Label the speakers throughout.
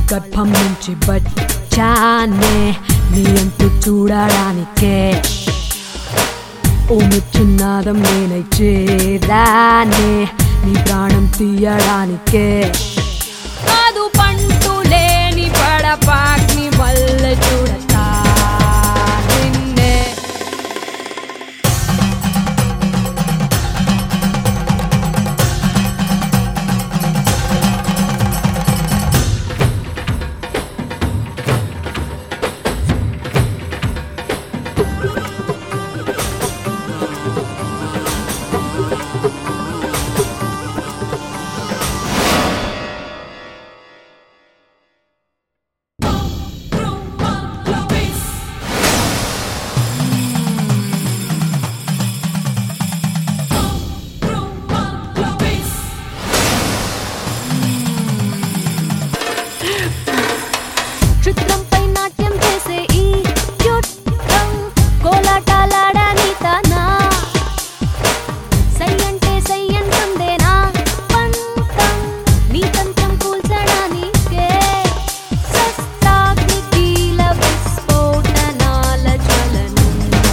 Speaker 1: గర్భం నుంచి వచ్చానే నీ అంతు చూడడానికే ఓ ముచ్చున్నాదం నేనై చేరానే నీ ప్రాణం తీయడానికే కాదు పంటు లేని పడపాక్ని వల్ల చూడతా నిన్నే
Speaker 2: చిత్రంపై నాట్యం చేసే ఈ చుట్టం కోలాటాలాడని తనా సై అంటే సై అంటుందే నా పంతం నీ తంత్రం కూల్చడానికే శస్త్రాగ్ని కీల విస్ఫోటనాల జ్వలనం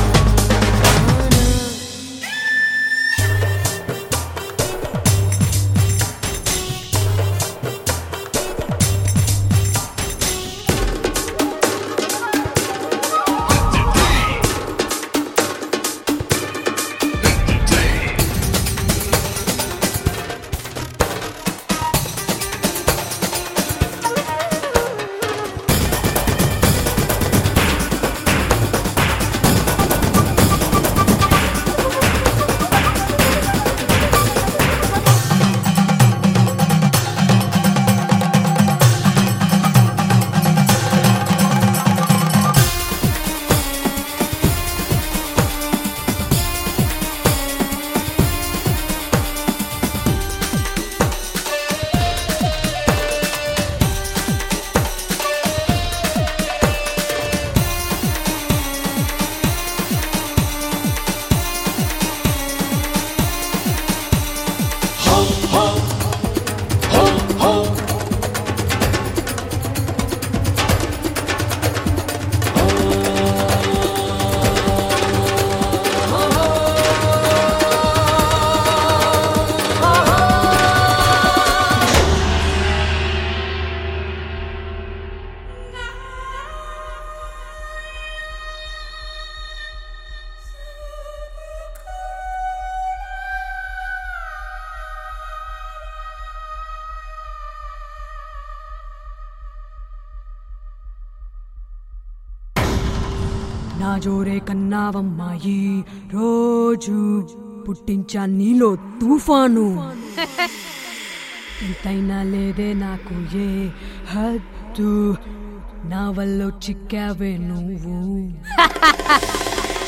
Speaker 1: నా జోరే కన్నావమ్మా ఈ రోజు పుట్టించా నీలో తుఫాను ఎంతైనా లేదే నాకు ఏ హద్దు నా వల్ల చిక్కావే నువ్వు